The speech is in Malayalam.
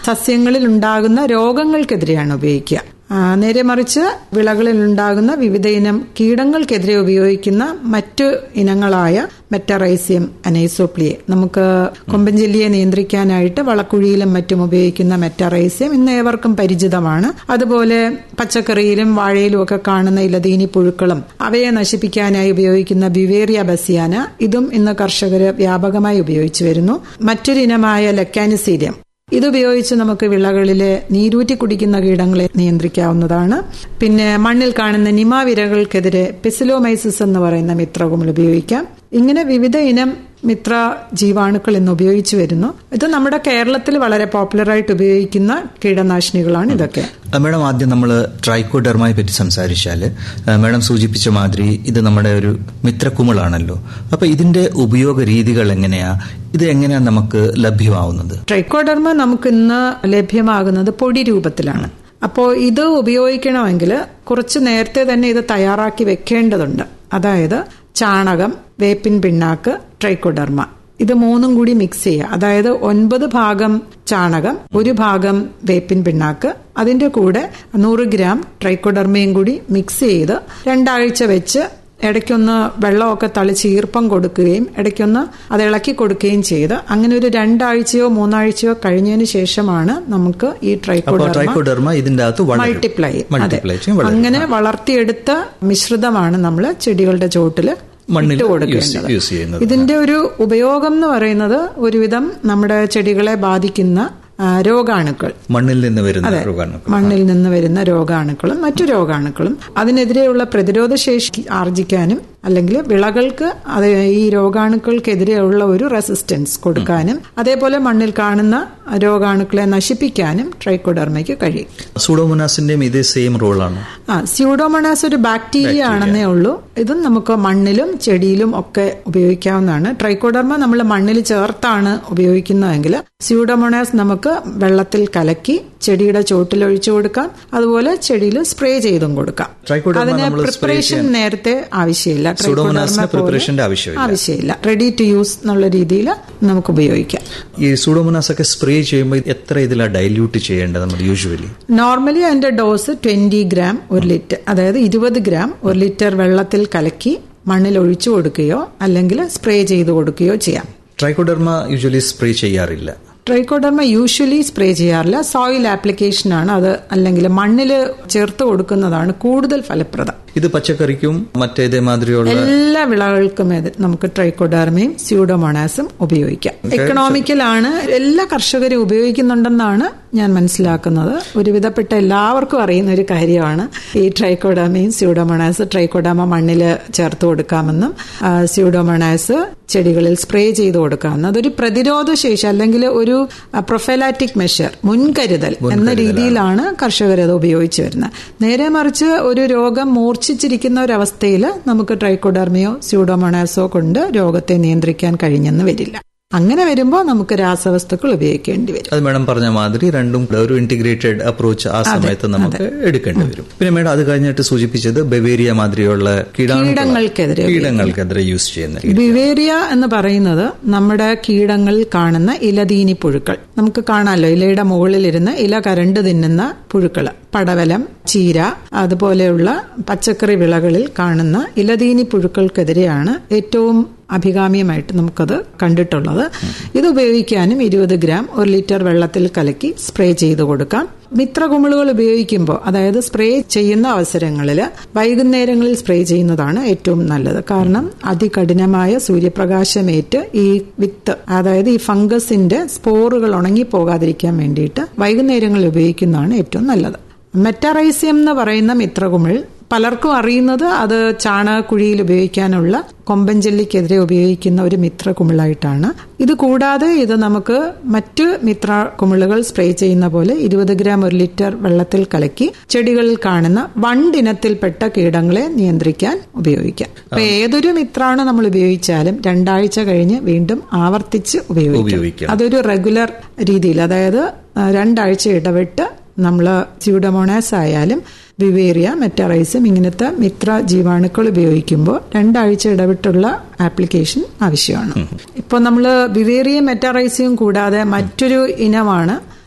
സസ്യങ്ങളിൽ ഉണ്ടാകുന്ന രോഗങ്ങൾക്കെതിരെയാണ് ഉപയോഗിക്കുക ആ, നേരെ മറിച്ച് വിളകളിൽ ഉണ്ടാകുന്ന വിവിധ ഇനം കീടങ്ങൾക്കെതിരെ ഉപയോഗിക്കുന്ന മറ്റു ഇനങ്ങളായ മെറ്ററൈസിയം അനൈസോപ്ലിയെ നമുക്ക് കൊമ്പൻചെല്ലിയെ നിയന്ത്രിക്കാനായിട്ട് വളക്കുഴിയിലും മറ്റും ഉപയോഗിക്കുന്ന മെറ്ററൈസിയം ഇന്ന് ഏവർക്കും പരിചിതമാണ് അതുപോലെ പച്ചക്കറിയിലും വാഴയിലും ഒക്കെ കാണുന്ന ഇലതീനി പുഴുക്കളും അവയെ നശിപ്പിക്കാനായി ഉപയോഗിക്കുന്ന ബിവേറിയ ബസിയാന ഇതും ഇന്ന് കർഷകർ വ്യാപകമായി ഉപയോഗിച്ചു വരുന്നു മറ്റൊരു ഇനമായ ലെക്കാനിസീരിയം ഇതുപയോഗിച്ച് നമുക്ക് വിളകളിലെ നീരൂറ്റി കുടിക്കുന്ന കീടങ്ങളെ നിയന്ത്രിക്കാവുന്നതാണ് പിന്നെ മണ്ണിൽ കാണുന്ന നിമാവിരകൾക്കെതിരെ പെസിലോമൈസിസ് എന്ന് പറയുന്ന മിത്രകുമിൾ ഉപയോഗിക്കാം ഇങ്ങനെ വിവിധ ഇനം മിത്ര ജീവാണുക്കൾ ഇന്ന് ഉപയോഗിച്ചു വരുന്നു ഇത് നമ്മുടെ കേരളത്തിൽ വളരെ പോപ്പുലറായിട്ട് ഉപയോഗിക്കുന്ന കീടനാശിനികളാണ് ഇതൊക്കെ ആ, മാഡം ആദ്യം നമ്മൾ ട്രൈക്കോഡെർമയെ പറ്റി സംസാരിച്ചാൽ മാഡം സൂചിപ്പിച്ച മാതിരി ഇത് നമ്മുടെ ഒരു മിത്രക്കുമിളാണല്ലോ അപ്പൊ ഇതിന്റെ ഉപയോഗ രീതികൾ എങ്ങനെയാ ഇത് എങ്ങനെയാ നമുക്ക് ലഭ്യമാവുന്നത് ട്രൈക്കോഡർമ നമുക്ക് ഇന്ന് ലഭ്യമാകുന്നത് പൊടി രൂപത്തിലാണ് അപ്പോൾ ഇത് ഉപയോഗിക്കണമെങ്കിൽ കുറച്ച് നേരത്തെ തന്നെ ഇത് തയ്യാറാക്കി വെക്കേണ്ടതുണ്ട് അതായത് ചാണകം വേപ്പിൻ പിണ്ണാക്ക് ട്രൈക്കോഡർമ ഇത് മൂന്നും കൂടി മിക്സ് ചെയ്യുക അതായത് ഒൻപത് ഭാഗം ചാണകം ഒരു ഭാഗം വേപ്പിൻ പിണ്ണാക്ക് അതിന്റെ കൂടെ നൂറ് ഗ്രാം ട്രൈക്കോഡർമയും കൂടി മിക്സ് ചെയ്ത് രണ്ടാഴ്ച വെച്ച് ഇടയ്ക്കൊന്ന് വെള്ളമൊക്കെ തളിച്ച് ഈർപ്പം കൊടുക്കുകയും ഇടയ്ക്കൊന്ന് അത് ഇളക്കി കൊടുക്കുകയും ചെയ്ത് അങ്ങനെ ഒരു രണ്ടാഴ്ചയോ മൂന്നാഴ്ചയോ കഴിഞ്ഞതിന് ശേഷമാണ് നമുക്ക് ഈ അപ്പോൾ ട്രൈക്കോഡർമ ട്രൈക്കോഡെർമ ഇതിന്റെ അകത്ത് വളരും. മൾട്ടിപ്ലൈ അതെ മൾട്ടിപ്ലൈ ചെയ്യും വളരും. അങ്ങനെ വളർത്തിയെടുത്ത മിശ്രിതമാണ് നമ്മൾ ചെടികളുടെ ചോട്ടില് മണ്ണിൽ ഇട്ട് യൂസ് കൊടുക്കേണ്ടത് യൂസ് ചെയ്യുന്നത് ഇതിന്റെ ഒരു ഉപയോഗം എന്ന് പറയുന്നത് ഒരുവിധം നമ്മുടെ ചെടികളെ ബാധിക്കുന്ന ആ, രോഗാണുക്കൾ മണ്ണിൽ നിന്ന് വരുന്ന രോഗാണുക്കൾ മണ്ണിൽ നിന്ന് വരുന്ന രോഗാണുക്കളും മറ്റു രോഗാണുക്കളും അതിനെതിരെയുള്ള പ്രതിരോധ ശേഷി ആർജിക്കാനും അല്ലെങ്കിൽ വിളകൾക്ക് അത് ഈ രോഗാണുക്കൾക്കെതിരെയുള്ള ഒരു റെസിസ്റ്റൻസ് കൊടുക്കാനും അതേപോലെ മണ്ണിൽ കാണുന്ന രോഗാണുക്കളെ നശിപ്പിക്കാനും ട്രൈക്കോഡർമയ്ക്ക് കഴിയും സൂഡോമോനാസിന്റെയും ഇതേ സെയിം റോളാണ് ആ സ്യൂഡോമോണാസ് ഒരു ബാക്ടീരിയ ആണെന്നേ ഉള്ളൂ ഇതും നമുക്ക് മണ്ണിലും ചെടിയിലും ഒക്കെ ഉപയോഗിക്കാവുന്നതാണ് ട്രൈക്കോഡർമ നമ്മൾ മണ്ണിൽ ചേർത്താണ് ഉപയോഗിക്കുന്നതെങ്കിൽ സ്യൂഡോമോണാസ് നമുക്ക് വെള്ളത്തിൽ കലക്കി ചെടിയുടെ ചോട്ടിൽ ഒഴിച്ചു കൊടുക്കാം അതുപോലെ ചെടിയിൽ സ്പ്രേ ചെയ്തും കൊടുക്കാം ട്രൈക്കോഡർമ അതിന് നമ്മൾ സ്പ്രേ പ്രിപ്പറേഷൻ നേരത്തെ ആവശ്യമില്ല Pseudomonas-ന് ട്രൈക്കോഡർമ പോലെ preparationന്റെ ആവശ്യമില്ല. ആവശ്യമില്ല റെഡി ടു യൂസ് എന്നുള്ള രീതിയിൽ നമുക്ക് ഉപയോഗിക്കാം ഈ സൂഡോമോനാസ് ഒക്കെ സ്പ്രേ ചെയ്യുമ്പോൾ എത്ര ഇതിലാണ് ഡൈല്യൂട്ട് ചെയ്യേണ്ടത് നമ്മൾ യൂഷ്വലി നോർമലി അതിന്റെ ഡോസ് ട്വന്റി ഗ്രാം ഒരു ലിറ്റർ അതായത് ഇരുപത് ഗ്രാം ഒരു ലിറ്റർ വെള്ളത്തിൽ കലക്കി മണ്ണിൽ ഒഴിച്ചു കൊടുക്കുകയോ അല്ലെങ്കിൽ സ്പ്രേ ചെയ്ത് കൊടുക്കുകയോ ചെയ്യാം ട്രൈക്കോഡെർമ യൂഷ്വലി സ്പ്രേ ചെയ്യാറില്ല ട്രൈക്കോഡർമ യൂഷ്വലി സ്പ്രേ ചെയ്യാറില്ല സോയിൽ ആപ്ലിക്കേഷൻ ആണ് അത് അല്ലെങ്കിൽ മണ്ണിൽ ചേർത്ത് കൊടുക്കുന്നതാണ് കൂടുതൽ ഫലപ്രദം ഇത് പച്ചക്കറിക്കും മറ്റേതേ മാതിരിയുള്ള എല്ലാ വിളകൾക്കും ഇത് നമുക്ക് ട്രൈക്കോഡർമയും സ്യൂഡോമോണാസും ഉപയോഗിക്കാം എക്കണോമിക്കൽ ആണ് എല്ലാ കർഷകരും ഉപയോഗിക്കുന്നുണ്ടെന്നാണ് ഞാൻ മനസ്സിലാക്കുന്നത് ഒരുവിധപ്പെട്ട എല്ലാവർക്കും അറിയുന്ന ഒരു കാര്യമാണ് ഈ ട്രൈക്കോഡാമയും സ്യൂഡോമോണാസ് ട്രൈക്കോഡാമ മണ്ണിൽ ചേർത്ത് കൊടുക്കാമെന്നും ആ, സ്യൂഡോമോണാസ് ചെടികളിൽ സ്പ്രേ ചെയ്ത് കൊടുക്കാമെന്നും അതൊരു പ്രതിരോധ ശേഷി അല്ലെങ്കിൽ ഒരു പ്രൊഫൈലാറ്റിക് മെഷർ മുൻകരുതൽ എന്ന രീതിയിലാണ് കർഷകർ അത് ഉപയോഗിച്ചു വരുന്നത് നേരെ മറിച്ച് ഒരു രോഗം മൂർച്ഛിച്ചിരിക്കുന്ന ഒരവസ്ഥയിൽ നമുക്ക് ട്രൈക്കോഡർമിയോ സ്യൂഡോമോണാസോ കൊണ്ട് രോഗത്തെ നിയന്ത്രിക്കാൻ കഴിഞ്ഞെന്ന് വരില്ല അങ്ങനെ വരുമ്പോൾ നമുക്ക് രാസവസ്തുക്കൾ ഉപയോഗിക്കേണ്ടി വരും അത് മാഡം പറഞ്ഞ മാതിരി രണ്ടും കൂടെ ഒരു ഇന്റഗ്രേറ്റഡ് അപ്രോച്ച് ആ സമയത്ത് നമുക്ക് എടുക്കേണ്ടി വരും പിന്നെ മാഡം അത് കഴിഞ്ഞിട്ട് സൂചിപ്പിച്ചത് ബവേരിയ മാതിരിയുള്ള കീടാണുക്കൾ കീടങ്ങൾക്കെതിരെ കീടങ്ങൾക്കെതിരെ യൂസ് ചെയ്യുന്ന രീതി. ബിവേറിയ എന്ന് പറയുന്നത് നമ്മുടെ കീടങ്ങളിൽ കാണുന്ന ഇലതീനി പുഴുക്കൾ നമുക്ക് കാണാമല്ലോ ഇലയുടെ മുകളിലിരുന്ന് ഇല കരണ്ട് തിന്നുന്ന പുഴുക്കൾ പടവലം ചീര അതുപോലെയുള്ള പച്ചക്കറി വിളകളിൽ കാണുന്ന ഇലതീനി പുഴുക്കൾക്കെതിരെയാണ് ഏറ്റവും അഭികാമ്യമായിട്ട് നമുക്കത് കണ്ടിട്ടുള്ളത് ഇത് ഉപയോഗിക്കാനും ഇരുപത് ഗ്രാം ഒരു ലിറ്റർ വെള്ളത്തിൽ കലക്കി സ്പ്രേ ചെയ്ത് കൊടുക്കാം മിത്രകുമിളുകൾ ഉപയോഗിക്കുമ്പോൾ അതായത് സ്പ്രേ ചെയ്യുന്ന അവസരങ്ങളിൽ വൈകുന്നേരങ്ങളിൽ സ്പ്രേ ചെയ്യുന്നതാണ് ഏറ്റവും നല്ലത് കാരണം അതികഠിനമായ സൂര്യപ്രകാശമേറ്റ് ഈ വിത്ത് അതായത് ഈ ഫംഗസിന്റെ സ്പോറുകൾ ഉണങ്ങി പോകാതിരിക്കാൻ വേണ്ടിയിട്ട് വൈകുന്നേരങ്ങളിൽ ഉപയോഗിക്കുന്നതാണ് ഏറ്റവും നല്ലത് മെറ്ററൈസിയം എന്ന് പറയുന്ന മിത്രകുമിൾ പലർക്കും അറിയുന്നത് അത് ചാണകക്കുഴിയിൽ ഉപയോഗിക്കാനുള്ള കൊമ്പൻചെല്ലിക്കെതിരെ ഉപയോഗിക്കുന്ന ഒരു മിത്ര കുമിളായിട്ടാണ് ഇത് കൂടാതെ ഇത് നമുക്ക് മറ്റ് മിത്ര കുമിളുകൾ സ്പ്രേ ചെയ്യുന്ന പോലെ ഇരുപത് ഗ്രാം ഒരു ലിറ്റർ വെള്ളത്തിൽ കലക്കി ചെടികളിൽ കാണുന്ന വണ്ടിനത്തിൽപ്പെട്ട കീടങ്ങളെ നിയന്ത്രിക്കാൻ ഉപയോഗിക്കാം അപ്പൊ ഏതൊരു മിത്രാണ് നമ്മൾ ഉപയോഗിച്ചാലും രണ്ടാഴ്ച കഴിഞ്ഞ് വീണ്ടും ആവർത്തിച്ച് ഉപയോഗിക്കാം ഉപയോഗിക്കാം. അതൊരു റെഗുലർ രീതിയിൽ അതായത് ആ, രണ്ടാഴ്ച ഇടവിട്ട് നമ്മൾ സ്യൂഡമോണാസ് ആയാലും വിവേറിയ മെറ്ററൈസും ഇങ്ങനത്തെ മിത്ര ജീവാണുക്കൾ ഉപയോഗിക്കുമ്പോൾ രണ്ടാഴ്ച ഇടവിട്ടുള്ള ആപ്ലിക്കേഷൻ ആവശ്യമാണ് ഇപ്പോൾ നമ്മൾ വിവേറിയ മെറ്ററൈസിയും കൂടാതെ മറ്റൊരു ഇനമാണ്